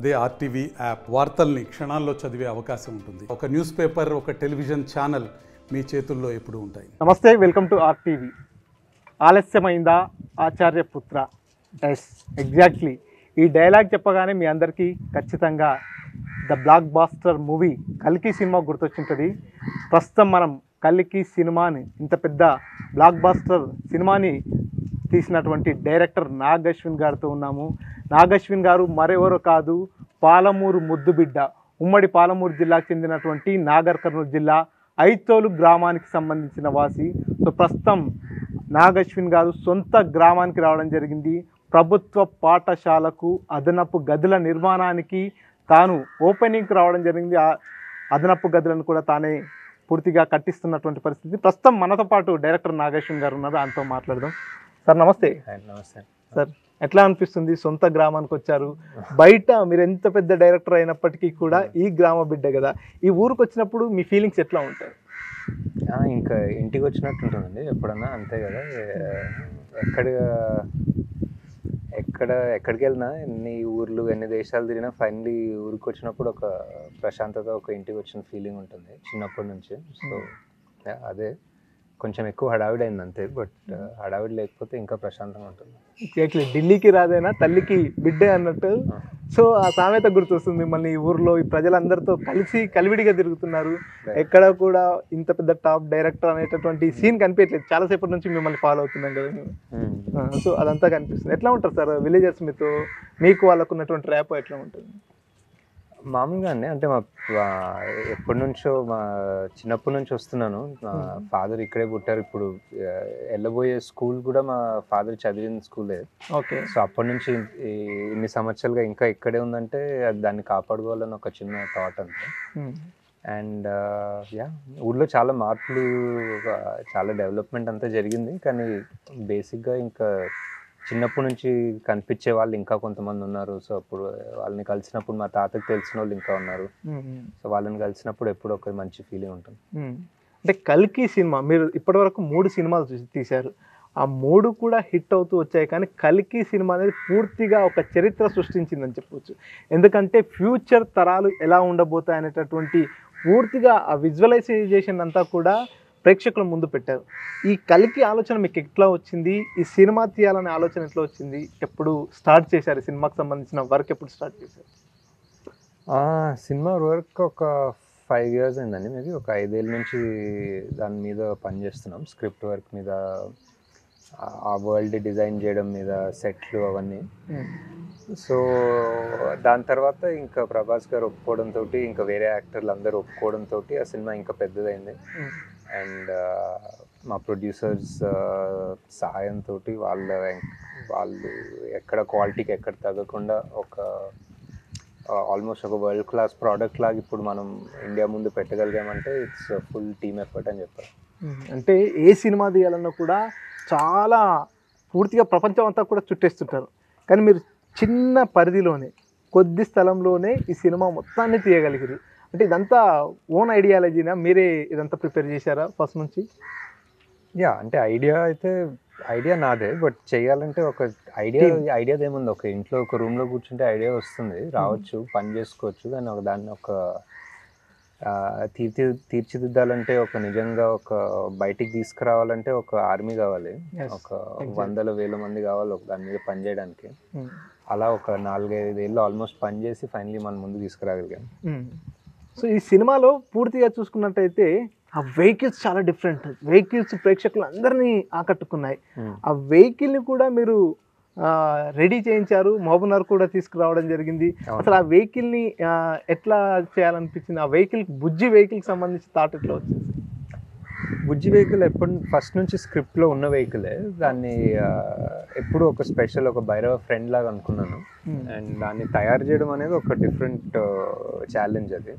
అదే RTV app వార్తల్ని క్షణాల్లో చదివే అవకాశం ఉంటుంది ఒక న్యూస్ పేపర్ ఒక టెలివిజన్ ఛానల్ మీ చేతుల్లో ఎప్పుడూ ఉంటాయి నమస్తే వెల్కమ్ టు ఆర్టీవీ ఆలస్యమైందా ఆచార్యపుత్ర ఎస్ ఎగ్జాక్ట్లీ ఈ డైలాగ్ చెప్పగానే మీ అందరికీ ఖచ్చితంగా ద బ్లాక్ బాస్టర్ మూవీ కల్కి సినిమా గుర్తొచ్చుంటుంది ప్రస్తుతం మనం కల్కి సినిమాని ఇంత పెద్ద బ్లాక్ బాస్టర్ సినిమాని తీసినటువంటి డైరెక్టర్ నాగ్ అశ్విన్ గారితో ఉన్నాము నాగ్ అశ్విన్ గారు మరెవరో కాదు పాలమూరు ముద్దుబిడ్డ ఉమ్మడి పాలమూరు జిల్లాకు చెందినటువంటి నాగర్ కర్నూలు జిల్లా ఐతోలు గ్రామానికి సంబంధించిన వాసి సో ప్రస్తుతం నాగ్ అశ్విన్ గారు సొంత గ్రామానికి రావడం జరిగింది ప్రభుత్వ పాఠశాలకు అదనపు గదుల నిర్మాణానికి తాను ఓపెనింగ్కి రావడం జరిగింది ఆ అదనపు గదులను కూడా తానే పూర్తిగా కట్టిస్తున్నటువంటి పరిస్థితి ప్రస్తుతం మనతో పాటు డైరెక్టర్ నాగేశ్వన్ గారు ఉన్నారు ఆయనతో మాట్లాడదాం సార్ నమస్తే హాయ్, నమస్తే సార్ ఎట్లా అనిపిస్తుంది సొంత గ్రామానికి వచ్చారు బయట మీరు ఎంత పెద్ద డైరెక్టర్ అయినప్పటికీ కూడా ఈ గ్రామ బిడ్డ కదా ఈ ఊరికి వచ్చినప్పుడు మీ ఫీలింగ్స్ ఎట్లా ఉంటాయి ఆ, ఇంకా ఇంటికి వచ్చినట్టు ఉంటుందండి ఎప్పుడన్నా అంతే కదా ఏ- ఎక్కడ ఎక్కడ ఎక్కడికి వెళ్ళినా ఎన్ని ఊర్లు ఎన్ని దేశాలు తిరిగినా ఫైనలీ ఊరికి వచ్చినప్పుడు ఒక ప్రశాంతత ఒక ఇంటికి వచ్చిన ఫీలింగ్ ఉంటుంది చిన్నప్పటి నుంచి సో అదే కొంచెం ఎక్కువ హడావిడి అయింది అంతే బట్ హడావిడి లేకపోతే ఇంకా ప్రశాంతంగా ఉంటుంది ఎగ్జాక్ట్లీ ఢిల్లీకి రాదైనా తల్లికి బిడ్డే అన్నట్టు సో ఆ సామెత గుర్తొస్తుంది మిమ్మల్ని ఈ ఊర్లో ఈ ప్రజలందరితో కలిసి కలివిడిగా తిరుగుతున్నారు ఎక్కడ కూడా ఇంత పెద్ద టాప్ డైరెక్టర్ అనేటటువంటి సీన్ కనిపించట్లేదు చాలాసేపటి నుంచి మిమ్మల్ని ఫాలో అవుతున్నాం కదా మేము Hmm. సో అదంతా కనిపిస్తుంది ఎట్లా ఉంటారు సార్ విలేజర్స్ మీతో మీకు వాళ్ళకు ఉన్నటువంటి ర్యాప్ ఎట్లా ఉంటుంది మామూలుగా అండి అంటే మా మా ఎప్పటి నుంచో మా చిన్నప్పటి నుంచి వస్తున్నాను మా ఫాదర్ ఇక్కడే పుట్టారు ఇప్పుడు ఆ, వెళ్ళబోయే స్కూల్ కూడా మా ఫాదర్ చదివిన స్కూలే ఓకే సో అప్పటి నుంచి ఈ- ఇన్ని సంవత్సరాలుగా ఇంకా ఇక్కడే ఉందంటే అది దాన్ని కాపాడుకోవాలని ఒక చిన్న థాట్ అంతే అండ్ యా ఊళ్ళో చాలా మార్పులు ఆ, చాలా డెవలప్మెంట్ అంతా జరిగింది కానీ బేసిక్గా ఇంకా చిన్నప్పటి నుంచి కనిపించే వాళ్ళు ఇంకా కొంతమంది ఉన్నారు సో అప్పుడు వాళ్ళని కలిసినప్పుడు మా తాతకి తెలిసిన వాళ్ళు ఇంకా ఉన్నారు సో వాళ్ళని కలిసినప్పుడు ఎప్పుడు ఒక మంచి ఫీలింగ్ ఉంటుంది అంటే కల్కి సినిమా మీరు ఇప్పటివరకు మూడు సినిమాలు చూసి తీశారు ఆ మూడు కూడా హిట్ అవుతూ వచ్చాయి కానీ కల్కి సినిమా అనేది పూర్తిగా ఒక చరిత్ర సృష్టించిందని చెప్పవచ్చు ఎందుకంటే ఫ్యూచర్ తరాలు ఎలా ఉండబోతాయి అనేటటువంటి పూర్తిగా ఆ విజువలైజేషన్ అంతా కూడా ప్రేక్షకుల ముందు పెట్టారు ఈ కలికి ఆలోచన మీకు ఎట్లా వచ్చింది ఈ సినిమా తీయాలనే ఆలోచన ఎట్లా వచ్చింది ఎప్పుడు స్టార్ట్ చేశారు ఈ సినిమాకి సంబంధించిన వర్క్ ఎప్పుడు స్టార్ట్ చేశారు ఆ సినిమా వర్క్ ఒక ఫైవ్ ఇయర్స్ అయిందండి మేబీ ఒక ఐదేళ్ళ నుంచి దాని మీద పనిచేస్తున్నాం స్క్రిప్ట్ వర్క్ మీద ఆ- ఆ వరల్డ్ డిజైన్ చేయడం మీద సెట్లు అవన్నీ సో దాని తర్వాత ఇంకా ప్రభాస్ గారు ఒప్పుకోవడంతో ఇంకా వేరే యాక్టర్లు అందరూ ఒప్పుకోవడంతో ఆ సినిమా ఇంకా పెద్దదైంది అండ్ మా ప్రొడ్యూసర్స్ సహాయంతో వాళ్ళ వాళ్ళు ఎక్కడ క్వాలిటీకి ఎక్కడ తగ్గకుండా ఒక ఆల్మోస్ట్ ఒక వరల్డ్ క్లాస్ ప్రోడక్ట్ లాగా ఇప్పుడు మనం ఇండియా ముందు పెట్టగలిగామంటే ఇట్స్ ఫుల్ టీమ్ ఎఫర్ట్ అని చెప్పారు అంటే ఏ సినిమా తీయాలన్నా కూడా చాలా పూర్తిగా ప్రపంచం అంతా కూడా చుట్టేస్తుంటారు కానీ మీరు చిన్న పరిధిలోనే కొద్ది స్థలంలోనే ఈ సినిమా మొత్తాన్ని తీయగలిగారు అంటే ఇదంతా ఓన్ ఐడియాలజీనా మీరే ఇదంతా ప్రిపేర్ చేశారా ఫస్ట్ నుంచి యా అంటే ఐడియా అయితే ఐడియా నాదే బట్ చేయాలంటే ఒక ఐడియా ఐడియా ఏముంది ఒక ఇంట్లో ఒక రూమ్లో కూర్చుంటే ఐడియా వస్తుంది రావచ్చు పని చేసుకోవచ్చు కానీ ఒక దాన్ని ఒక ఆ, తీర్చి తీర్చిదిద్దాలంటే ఒక నిజంగా ఒక బయటికి తీసుకురావాలంటే ఒక ఆర్మీ కావాలి Yes, ఒక వందల వేల మంది కావాలి ఒక దాని మీద పని చేయడానికి అలా ఒక నాలుగైదు ఏళ్ళు ఆల్మోస్ట్ పని చేసి ఫైనలీ మనం ముందు తీసుకురాగలిగాం సో ఈ సినిమాలో పూర్తిగా చూసుకున్నట్టయితే ఆ వెహికల్స్ చాలా డిఫరెంట్ వెహికల్స్ ప్రేక్షకులు అందరినీ ఆకట్టుకున్నాయి ఆ వెహికల్ని కూడా మీరు రెడీ చేయించారు మహబూబ్నగర్ కూడా తీసుకురావడం జరిగింది అవును. అసలు ఆ వెహికల్ని ఆ, ఎట్లా చేయాలనిపించింది ఆ వెహికల్ బుజ్జి వెహికల్కి సంబంధించి థాట్ ఎట్లా వచ్చింది బుజ్జి వెహికల్ ఎప్పుడు ఫస్ట్ నుంచి స్క్రిప్ట్లో ఉన్న వెహికలే దాన్ని ఆ, ఎప్పుడు ఒక స్పెషల్ ఒక భైరవ ఫ్రెండ్ లాగా అనుకున్నాను అండ్ దాన్ని తయారు చేయడం అనేది ఒక డిఫరెంట్ ఛాలెంజ్ అది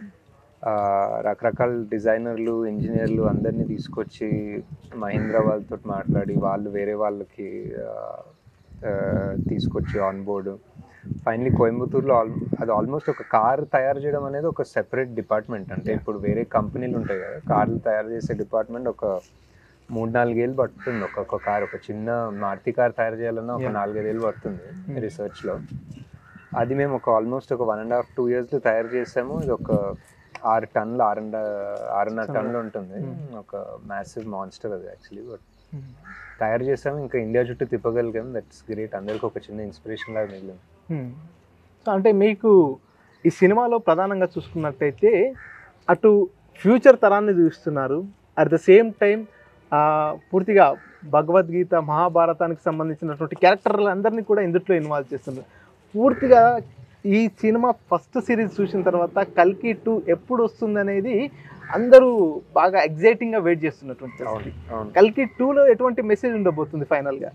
ఆ, రకరకాల డిజైనర్లు ఇంజనీర్లు అందరినీ తీసుకొచ్చి మహీంద్రా వాళ్ళతో మాట్లాడి వాళ్ళు వేరే వాళ్ళకి ఆ, ఆ, తీసుకొచ్చి ఆన్ బోర్డు ఫైనలీ కోయంబత్తూరులో ఆల్ అది ఆల్మోస్ట్ ఒక కార్ తయారు చేయడం అనేది ఒక సెపరేట్ డిపార్ట్మెంట్ అంటే ఇప్పుడు వేరే కంపెనీలు ఉంటాయి కదా కార్లు తయారు చేసే డిపార్ట్మెంట్ ఒక మూడు నాలుగేళ్ళు పడుతుంది ఒక్కొక్క కార్ ఒక చిన్న మారుతి కార్ తయారు చేయాలన్నా ఒక Yeah. నాలుగైదేళ్ళు పడుతుంది రీసెర్చ్లో అది మేము ఒక ఆల్మోస్ట్ ఒక వన్ అండ్ హాఫ్ టూ ఇయర్స్లో తయారు చేసాము ఇది ఒక ఆరు టన్నులు ఆరున్న ఆరున్నర టన్నులు ఉంటుంది ఒక మ్యాసివ్ మాన్స్టర్ అది యాక్చువల్లీ బట్ తయారు చేసాము ఇంకా ఇండియా చుట్టూ తిప్పగలిగాం దట్స్ గ్రేట్ అందరికి ఒక చిన్న ఇన్స్పిరేషన్ లాగా మిగిలింది సో అంటే మీకు ఈ సినిమాలో ప్రధానంగా చూసుకున్నట్టయితే అటు ఫ్యూచర్ తరాన్ని చూపిస్తున్నారు అట్ ద సేమ్ టైం పూర్తిగా భగవద్గీత మహాభారతానికి సంబంధించినటువంటి క్యారెక్టర్లు అందరినీ కూడా ఇందులో ఇన్వాల్వ్ చేస్తున్నారు పూర్తిగా ఈ సినిమా ఫస్ట్ సిరీస్ చూసిన తర్వాత కల్కి టూ ఎప్పుడు వస్తుంది అనేది అందరూ బాగా ఎగ్జైటింగ్గా వెయిట్ చేస్తున్నటువంటి అవును అవును కల్కి టూలో ఎటువంటి మెసేజ్ ఉండబోతుంది ఫైనల్గా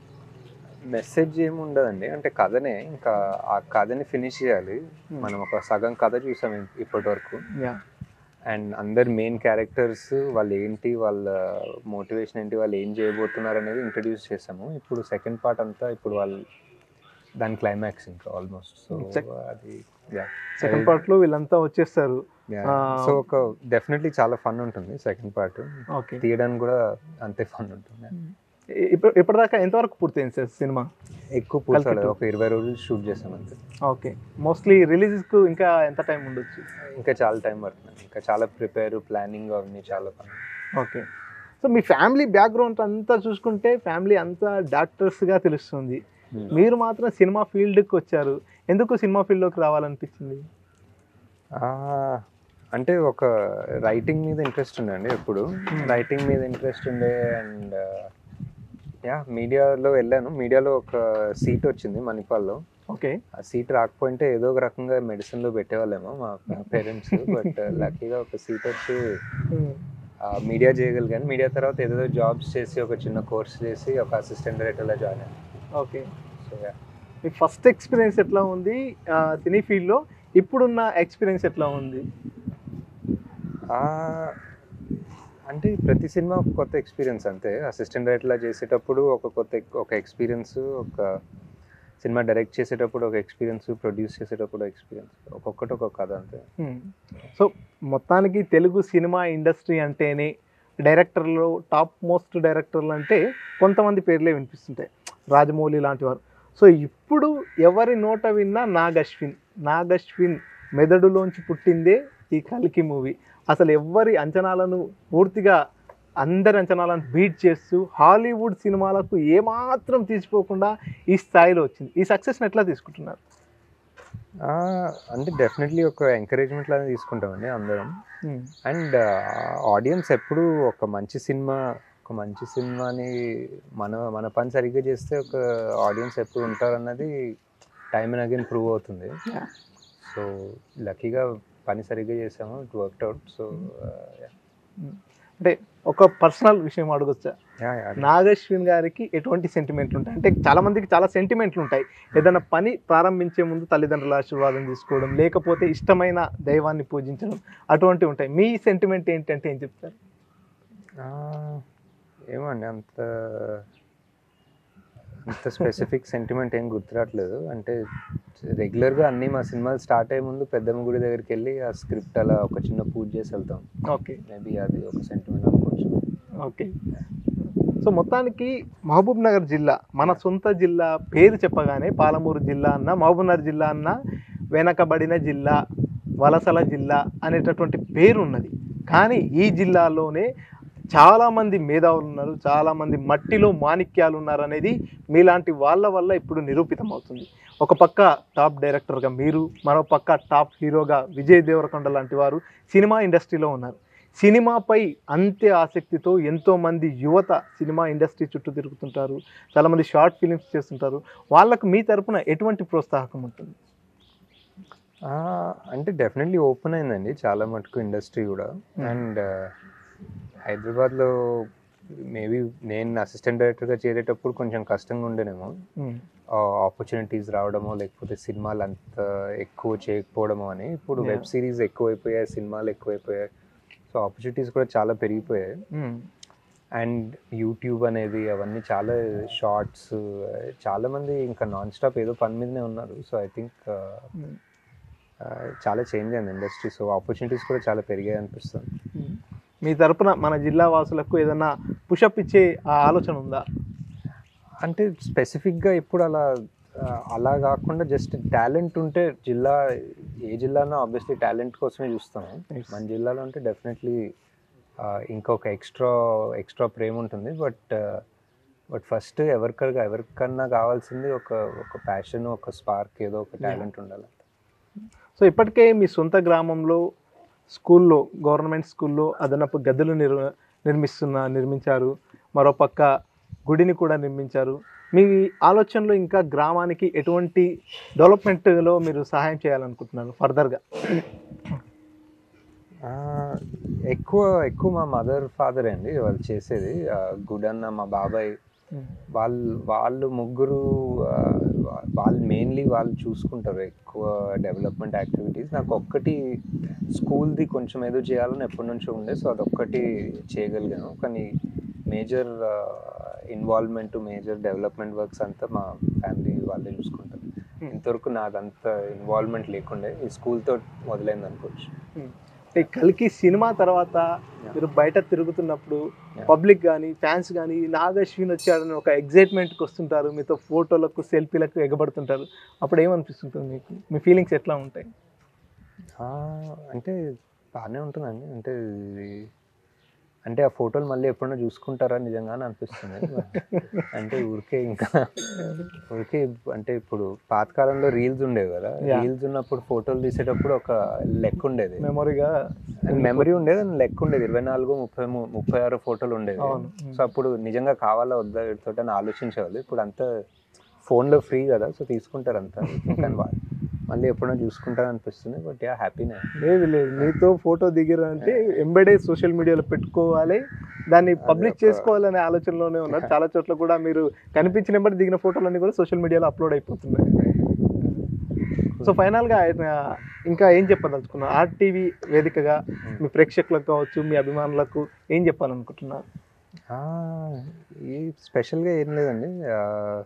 మెసేజ్ ఏమి ఉండదండి అంటే కథనే ఇంకా ఆ కథని ఫినిష్ చేయాలి మనం ఒక సగం కథ చూసాం ఇప్పటి వరకు యా అండ్ అందరు మెయిన్ క్యారెక్టర్స్ వాళ్ళు ఏంటి వాళ్ళ మోటివేషన్ ఏంటి వాళ్ళు ఏం చేయబోతున్నారు అనేది ఇంట్రడ్యూస్ చేసాము ఇప్పుడు సెకండ్ పార్ట్ అంతా ఇప్పుడు వాళ్ళు దాని క్లైమాక్స్ ఇంకా ఆల్మోస్ట్ సో Sec- అది సెకండ్ పార్ట్లో వీళ్ళంతా వచ్చేస్తారు ఆ, సో ఒక డెఫినెట్లీ చాలా ఫన్ ఉంటుంది సెకండ్ పార్ట్ ఓకే తీయడానికి కూడా అంతే ఫన్ ఉంటుంది ఇప్పుడు ఇప్పటిదాకా ఎంతవరకు పూర్తయింది సార్ సినిమా ఎక్కువ పూర్తి Calcutta. ఒక ఇరవై రోజులు షూట్ చేసాం అంతే ఓకే మోస్ట్లీ రిలీజ్కు ఇంకా ఎంత టైం ఉండొచ్చు ఇంకా చాలా టైం పడుతుంది ఇంకా చాలా ప్రిపేర్ ప్లానింగ్ అవన్నీ చాలా పని ఓకే సో మీ ఫ్యామిలీ బ్యాక్గ్రౌండ్ అంతా చూసుకుంటే ఫ్యామిలీ అంతా డాక్టర్స్గా తెలుస్తుంది మీరు మాత్రం సినిమా ఫీల్డ్కి వచ్చారు ఎందుకు సినిమా ఫీల్డ్లోకి రావాలనిపించింది ఆ, అంటే ఒక రైటింగ్ మీద ఇంట్రెస్ట్ ఉండండి ఎప్పుడు రైటింగ్ మీద ఇంట్రెస్ట్ ఉండే అండ్ యా మీడియాలో వెళ్ళాను మీడియాలో ఒక సీట్ వచ్చింది మణిపాల్లో ఓకే ఆ సీట్ రాకపోయింటే ఏదో ఒక రకంగా మెడిసిన్లో పెట్టేవాళ్ళేమో మా పేరెంట్స్ బట్ లక్కీగా ఒక సీట్ వచ్చి మీడియా చేయగలిగాను మీడియా తర్వాత ఏదో జాబ్స్ చేసి ఒక చిన్న కోర్స్ చేసి ఒక అసిస్టెంట్ డైరెక్టర్లో జాయిన్ అయ్యాను ఓకే సో యా మీ ఫస్ట్ ఎక్స్పీరియన్స్ ఎట్లా ఉంది ఆ, సినీ ఫీల్డ్లో ఇప్పుడున్న ఎక్స్పీరియన్స్ ఎట్లా ఉంది ఆ, అంటే ప్రతి సినిమా ఒక కొత్త ఎక్స్పీరియన్స్ అంతే అసిస్టెంట్ డైరెక్టర్లా చేసేటప్పుడు ఒక కొత్త ఒక ఎక్స్పీరియన్స్ ఒక సినిమా డైరెక్ట్ చేసేటప్పుడు ఒక ఎక్స్పీరియన్స్ ప్రొడ్యూస్ చేసేటప్పుడు ఎక్స్పీరియన్స్ ఒక్కొక్కటి ఒక్కొక్క కథ అంతే సో మొత్తానికి తెలుగు సినిమా ఇండస్ట్రీ అంటేనే డైరెక్టర్లు టాప్ మోస్ట్ డైరెక్టర్లు అంటే కొంతమంది పేర్లే వినిపిస్తుంటాయి రాజమౌళి లాంటి వారు సో ఇప్పుడు ఎవరి నోట విన్నా నాగశ్విన్ నాగశ్విన్ మెదడులోంచి పుట్టిందే ఈ కల్కి మూవీ అసలు ఎవరి అంచనాలను పూర్తిగా అందరి అంచనాలను బీట్ చేస్తూ హాలీవుడ్ సినిమాలకు ఏమాత్రం తీసిపోకుండా ఈ స్థాయిలో వచ్చింది ఈ సక్సెస్ని ఎట్లా తీసుకుంటున్నారు ఆ, అంటే డెఫినెట్లీ ఒక ఎంకరేజ్మెంట్ లాగా తీసుకుంటామండి అందరం అండ్ ఆడియన్స్ ఎప్పుడు ఒక మంచి సినిమా ఒక మంచి సినిమాని మన మన పని సరిగ్గా చేస్తే ఒక ఆడియన్స్ ఎప్పుడు ఉంటారన్నది టైం అండ్ అగైన్ ప్రూవ్ అవుతుంది Yeah. సో లక్కీగా పని సరిగ్గా చేసాము ఇట్ వర్క్డ్ అవుట్ సో అంటే ఒక పర్సనల్ విషయం అడగొచ్చా నాగశ్విన్ గారికి ఎటువంటి సెంటిమెంట్లు ఉంటాయి అంటే చాలా మందికి చాలా సెంటిమెంట్లు ఉంటాయి ఏదైనా పని ప్రారంభించే ముందు తల్లిదండ్రుల ఆశీర్వాదం తీసుకోవడం లేకపోతే ఇష్టమైన దైవాన్ని పూజించడం అటువంటివి ఉంటాయి మీ సెంటిమెంట్ ఏంటంటే ఏం చెప్తారు ఏమండి అంత అంత స్పెసిఫిక్ సెంటిమెంట్ ఏం గుర్తురావట్లేదు అంటే రెగ్యులర్గా అన్నీ మా సినిమాలు స్టార్ట్ అయ్యే ముందు పెద్దమ్మ గుడి దగ్గరికి వెళ్ళి ఆ స్క్రిప్ట్ అలా ఒక చిన్న పూజ చేసి వెళ్తాం ఓకే మేబీ అది ఒక సెంటిమెంట్ అనుకోవచ్చు ఓకే సో మొత్తానికి మహబూబ్ నగర్ జిల్లా మన సొంత జిల్లా పేరు చెప్పగానే పాలమూరు జిల్లా అన్న మహబూబ్ నగర్ జిల్లా అన్న వెనకబడిన జిల్లా వలసల జిల్లా అనేటటువంటి పేరు ఉన్నది కానీ ఈ జిల్లాలోనే చాలామంది మేధావులు ఉన్నారు చాలామంది మట్టిలో మాణిక్యాలు ఉన్నారు అనేది మీలాంటి వాళ్ళ వల్ల ఇప్పుడు నిరూపితం అవుతుంది ఒక పక్క టాప్ డైరెక్టర్గా మీరు మరో పక్క టాప్ హీరోగా విజయ్ దేవరకొండ లాంటి వారు సినిమా ఇండస్ట్రీలో ఉన్నారు సినిమాపై అంతే ఆసక్తితో ఎంతోమంది యువత సినిమా ఇండస్ట్రీ చుట్టూ తిరుగుతుంటారు చాలామంది షార్ట్ ఫిలిమ్స్ చేస్తుంటారు వాళ్ళకు మీ తరపున ఎటువంటి ప్రోత్సాహకం ఉంటుంది ఆ, అంటే డెఫినెట్లీ ఓపెన్ అయిందండి చాలా మటుకు ఇండస్ట్రీ కూడా అండ్ హైదరాబాద్లో మేబీ నేను అసిస్టెంట్ డైరెక్టర్గా చేరేటప్పుడు కొంచెం కష్టంగా ఉండేనేమో ఆపర్చునిటీస్ రావడమో లేకపోతే సినిమాలు అంత ఎక్కువ చేయకపోవడమో అని ఇప్పుడు Yeah. వెబ్ సిరీస్ ఎక్కువైపోయాయి సినిమాలు ఎక్కువైపోయాయి సో ఆపర్చునిటీస్ కూడా చాలా పెరిగిపోయాయి అండ్ యూట్యూబ్ అనేది అవన్నీ చాలా షార్ట్స్ చాలా మంది ఇంకా నాన్ స్టాప్ ఏదో పని మీదనే ఉన్నారు సో ఐ థింక్ చాలా చేంజ్ అయింది ఇండస్ట్రీ సో ఆపర్చునిటీస్ కూడా చాలా పెరిగాయి అనిపిస్తుంది మీ తరపున మన జిల్లా వాసులకు ఏదైనా పుషప్ ఇచ్చే ఆ ఆలోచన ఉందా అంటే స్పెసిఫిక్గా ఇప్పుడు అలా ఆ, అలా కాకుండా జస్ట్ టాలెంట్ ఉంటే జిల్లా ఏ జిల్లానో ఆబ్వియస్లీ టాలెంట్ కోసమే చూస్తాము Yes. మన జిల్లాలో ఉంటే డెఫినెట్లీ ఇంకొక ఎక్స్ట్రా ఎక్స్ట్రా ప్రేమ ఉంటుంది బట్ బట్ ఫస్ట్ ఎవరికన్నా ఎవరికన్నా కావాల్సింది ఒక ఒక ప్యాషన్ ఒక స్పార్క్ ఏదో ఒక టాలెంట్ ఉండాలి సో ఇప్పటికే మీ సొంత గ్రామంలో స్కూల్లో గవర్నమెంట్ స్కూల్లో అదనపు గదులు నిర్ నిర్మిస్తున్న నిర్మించారు మరోపక్క గుడిని కూడా నిర్మించారు మీ ఆలోచనలో ఇంకా గ్రామానికి ఎటువంటి డెవలప్మెంట్లో మీరు సహాయం చేయాలనుకుంటున్నారు ఫర్దర్గా ఆ, ఎక్కువ ఎక్కువ మా మదర్ ఫాదర్ అండి వాళ్ళు చేసేది ఆ, గుడన్న మా బాబాయ్ వాళ్ళు వాళ్ళు ముగ్గురు ఆ, వా- వాళ్ళు మెయిన్లీ వాళ్ళు చూసుకుంటారు ఎక్కువ డెవలప్మెంట్ యాక్టివిటీస్ నాకు ఒక్కటి స్కూల్ది కొంచెం ఏదో చేయాలని ఎప్పటి నుంచో ఉండే సో అదొక్కటి చేయగలిగాను కానీ major involvement major development works అంతా మా ఫ్యామిలీ వాళ్ళే చూసుకుంటారు ఇంతవరకు నాదంత ఇన్వాల్వ్మెంట్ లేకుండే ఈ స్కూల్తో మొదలైంది అనుకోవచ్చు ఈ కలికి సినిమా తర్వాత మీరు బయట తిరుగుతున్నప్పుడు Yeah. పబ్లిక్ కానీ ఫ్యాన్స్ కానీ నాగశ్విన్ వచ్చాడని ఒక ఎగ్జైట్మెంట్కి వస్తుంటారు మీతో ఫోటోలకు సెల్ఫీలకు ఎగబడుతుంటారు అప్పుడు ఏమనిపిస్తుంటుంది మీకు మీ ఫీలింగ్స్ ఎట్లా ఉంటాయి ఆ, అంటే బాగానే ఉంటుందండి అంటే ఇది అంటే ఆ ఫోటోలు మళ్ళీ ఎప్పుడైనా చూసుకుంటారా నిజంగా అని అనిపిస్తుంది అంటే ఊరికే ఇంకా ఊరికే అంటే ఇప్పుడు పాతకాలంలో రీల్స్ ఉండేవి కదా Yeah. రీల్స్ ఉన్నప్పుడు ఫోటోలు తీసేటప్పుడు ఒక లెక్క ఉండేది మెమొరీగా మెమరీ ఉండేది and లెక్క ఉండేది ఇరవై నాలుగు ముప్పై ము- ముప్పై ఆరు ఫోటోలు ఉండేవి అవును. సో అప్పుడు నిజంగా కావాలా వద్దా వీటితో అని ఆలోచించేవాళ్ళు ఇప్పుడు అంతా ఫోన్లో ఫ్రీ కదా సో తీసుకుంటారు అంతా కానీ వా- మళ్ళీ ఎప్పుడైనా చూసుకుంటారు అనిపిస్తుంది బట్ యా హ్యాపీనే లేదు లేదు మీతో ఫోటో దిగారు అంటే ఎంబడే సోషల్ మీడియాలో పెట్టుకోవాలి దాన్ని పబ్లిష్ ఒక- చేసుకోవాలనే ఆలోచనలోనే ఉన్నారు చాలా చోట్ల కూడా మీరు కనిపించిన ఎంబడి దిగిన ఫోటోలన్నీ కూడా సోషల్ మీడియాలో అప్లోడ్ అయిపోతున్నాయి సో ఫైనల్గా ఆయన ఇంకా ఏం చెప్పదలుచుకున్నారు ఆర్టీవీ వేదికగా మీ ప్రేక్షకులకు కావచ్చు మీ అభిమానులకు ఏం చెప్పాలనుకుంటున్నారు ఆ, ఈ స్పెషల్గా ఏం లేదండి ఆ,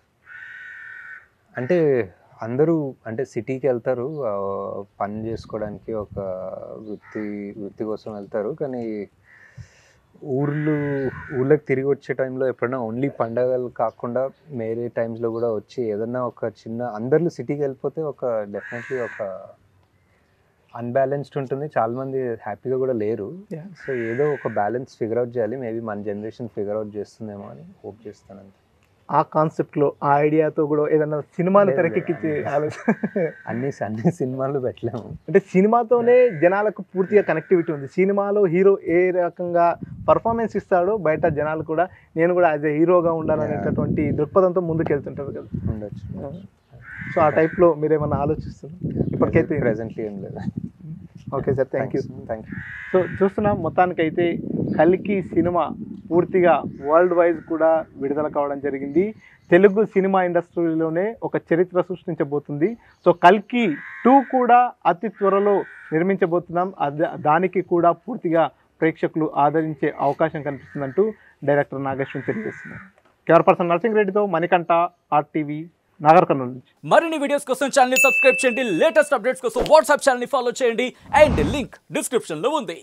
అంటే అందరూ అంటే సిటీకి వెళ్తారు ఆ, పని చేసుకోవడానికి ఒక వృత్తి వృత్తి కోసం వెళ్తారు కానీ ఊర్లు ఊళ్ళకి తిరిగి వచ్చే టైంలో ఎప్పుడైనా ఓన్లీ పండగలు కాకుండా వేరే టైమ్స్లో కూడా వచ్చి ఏదన్నా ఒక చిన్న అందరూ సిటీకి వెళ్ళిపోతే ఒక డెఫినెట్లీ ఒక అన్బ్యాలెన్స్డ్ ఉంటుంది చాలామంది హ్యాపీగా కూడా లేరు Yeah. సో ఏదో ఒక బ్యాలెన్స్ ఫిగర్ అవుట్ చేయాలి మేబీ మన జనరేషన్ ఫిగర్ అవుట్ చేస్తుందేమో అని హోప్ చేస్తాను అంతే ఆ కాన్సెప్ట్లో ఆ ఐడియాతో కూడా ఏదైనా సినిమాలు లేదు, తెరకెక్కించే లేదు. ఆలోచన అన్ని అన్ని సినిమాలు పెట్టలేము అంటే సినిమాతోనే జనాలకు పూర్తిగా కనెక్టివిటీ ఉంది సినిమాలో హీరో ఏ రకంగా పర్ఫార్మెన్స్ ఇస్తాడో బయట జనాలు కూడా నేను కూడా యాజ్ ఏ హీరోగా ఉండాలనేటటువంటి దృక్పథంతో ముందుకు వెళ్తుంటారు కదా ఉండొచ్చు సో ఆ టైప్లో మీరు ఏమన్నా ఆలోచిస్తున్నారు ఇప్పటికైతే ప్రెసెంట్లీ ఏం లేదు okay sir thank you thank you so చూస్తున్నాం మొత్తానికైతే కల్కి సినిమా పూర్తిగా వరల్డ్ వైజ్ కూడా విడుదల కావడం జరిగింది తెలుగు సినిమా ఇండస్ట్రీలోనే ఒక చరిత్ర సృష్టించబోతుంది సో కల్కి టూ కూడా అతి త్వరలో నిర్మించబోతున్నాం అద దానికి కూడా పూర్తిగా ప్రేక్షకులు ఆదరించే అవకాశం కనిపిస్తుందంటూ డైరెక్టర్ నాగేశ్వరం తెలియజేస్తున్నారు కెమెరా పర్సన్ నర్సింగ్ రెడ్డితో మణికంఠ ఆర్టీవీ నాగర్ కర్నూలు నుంచి మరిన్ని వీడియోస్ కోసం ఛానల్ సబ్స్క్రైబ్ చేయండి లేటెస్ట్ అప్డేట్స్ కోసం వాట్సాప్ ఛానల్ ఫాలో చేయండి అండ్ లింక్ డిస్క్రిప్షన్ లో ఉంది